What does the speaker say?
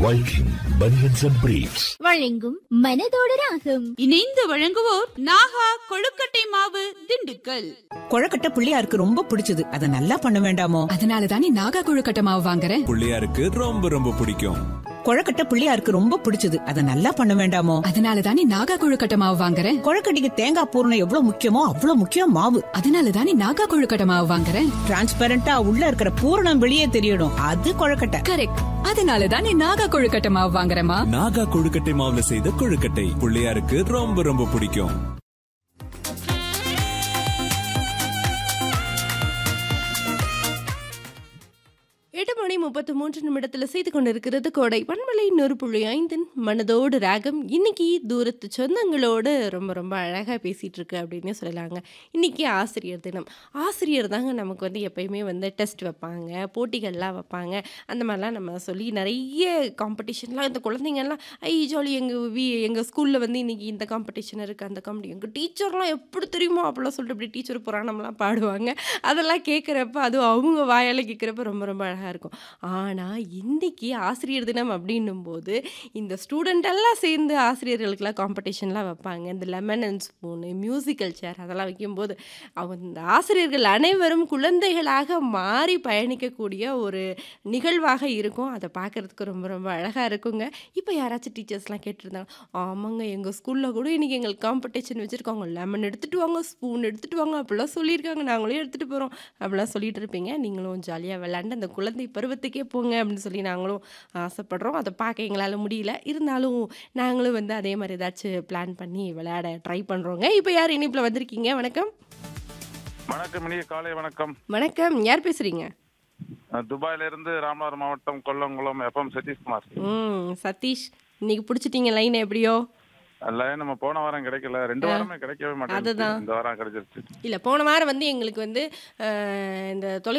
Viking Bunions and Briefs. வழங்கும் மனதோடு ராகம் இணைந்து வழங்குவோர் நாகா கொழுக்கட்டை மாவு திண்டுக்கல் கொழக்கட்டை பிள்ளையாருக்கு ரொம்ப பிடிச்சது அத நல்லா பண்ண வேண்டாமோ அதனால தானே நாகா கொழுக்கட்டை மாவு வாங்குறேன் பிள்ளையாருக்கு ரொம்ப ரொம்ப பிடிக்கும் கொழக்கட்டை பிள்ளையாருக்கு ரொம்ப பிடிச்சது அத நல்லா பண்ண வேண்டாமோ அதனால தானே நாகா கொழுக்கட்டை மாவு வாங்குறேன் கொழக்கட்டைக்கு தேங்காய் பூரணம் எவ்வளவு முக்கியமோ அவ்வளவு முக்கியம் மாவு அதனால தானே நாகா கொழுக்கட்டை மாவு வாங்குறேன் டிரான்ஸ்பரண்டா உள்ள இருக்கிற பூரணம் வெளியே தெரியணும் அது கொழக்கட்டை கரெக்ட் அதனால தானே நாகா கொழுக்கட்டை மாவு வாங்குறேமா நாகா கொழுக்கட்டை மாவுல செய்த கொழுக்கட்டை பிள்ளையாருக்கு ரொம்ப ரொம்ப பிடிக்கும் எட்டு மணி முப்பத்து மூன்று நிமிடத்தில் செய்து கொண்டிருக்கிறது கோடை பண்பலை நூறு புள்ளி ஐந்தின் மனதோடு ராகம் இன்னைக்கு தூரத்து சொந்தங்களோடு ரொம்ப ரொம்ப அழகாக பேசிகிட்டு இருக்கு அப்படின்னு சொல்லலாங்க இன்னைக்கு ஆசிரியர் தினம் ஆசிரியர் தாங்க நமக்கு வந்து எப்பயுமே வந்து டெஸ்ட் வைப்பாங்க போட்டிகள்லாம் வைப்பாங்க அந்த மாதிரிலாம் நம்ம சொல்லி நிறைய காம்படிஷன்லாம் இந்த குழந்தைங்கள்லாம் ஐ ஜாலி எங்கள் வி எங்கள் ஸ்கூலில் வந்து இன்னைக்கு இந்த காம்படிஷன் இருக்குது அந்த காம்படி எங்கள் டீச்சர்லாம் எப்படி தெரியுமோ அப்படிலாம் சொல்லிட்டு இப்படி டீச்சர் புராணம்லாம் பாடுவாங்க அதெல்லாம் கேட்குறப்ப அதுவும் அவங்க வாயால் கேட்குறப்ப ரொம்ப ரொம்ப அழகாக இருக்கும் ஆனால் இன்றைக்கி ஆசிரியர் தினம் அப்படின்னும் போது இந்த ஸ்டூடெண்ட் எல்லாம் சேர்ந்து ஆசிரியர்களுக்கெல்லாம் காம்படிஷன்லாம் வைப்பாங்க இந்த lemon and spoon musical chair அதெல்லாம் வைக்கும்போது அவங்க இந்த ஆசிரியர்கள் அனைவரும் குழந்தைகளாக மாறி பயணிக்கக்கூடிய ஒரு நிகழ்வாக இருக்கும் அதை பார்க்குறதுக்கு ரொம்ப ரொம்ப அழகாக இருக்குங்க இப்போ யாராச்சும் டீச்சர்ஸ்லாம் கேட்டிருந்தாங்க ஆமாங்க எங்கள் ஸ்கூலில் கூட இன்றைக்கி எங்களுக்கு காம்படிஷன் வச்சுருக்காங்க லெமன் எடுத்துகிட்டு வாங்க ஸ்பூன் எடுத்துகிட்டு வாங்க அப்படிலாம் சொல்லியிருக்காங்க நாங்களே எடுத்துகிட்டு போகிறோம் அப்படிலாம் சொல்லிட்டு இருப்பீங்க நீங்களும் ஜாலியாக விளாண்டு அந்த குழந்தை பருவத்துக்கே போங்க அப்படின்னு சொல்லி நாங்களும் ஆசைப்படுறோம் அதை பார்க்க எங்களால் முடியல இருந்தாலும் நாங்களும் வந்து அதே மாதிரி ஏதாச்சும் பிளான் பண்ணி விளையாட ட்ரை பண்ணுறோங்க இப்போ யார் இனிப்பில் வந்திருக்கீங்க வணக்கம் வணக்கம் இனிய காலை வணக்கம் வணக்கம் யார் பேசுகிறீங்க நான் துபாயில இருந்து ராமநாதபுரம் மாவட்டம் கொல்லங்குளம் எஃப்எம் சதீஷ்குமார் ம் சதீஷ் இன்னைக்கு பிடிச்சிட்டீங்க லைன் எப்படியோ லைன் நம்ம போன வாரம் கிடைக்கல ரெண்டு வாரமே கிடைக்கவே மாட்டேங்குது அதுதான். இந்த வாரம் கிடைச்சிருச்சு இல்லை போன வாரம் வந்து எங்களுக்கு வந்து அஹ், இந்த தொலை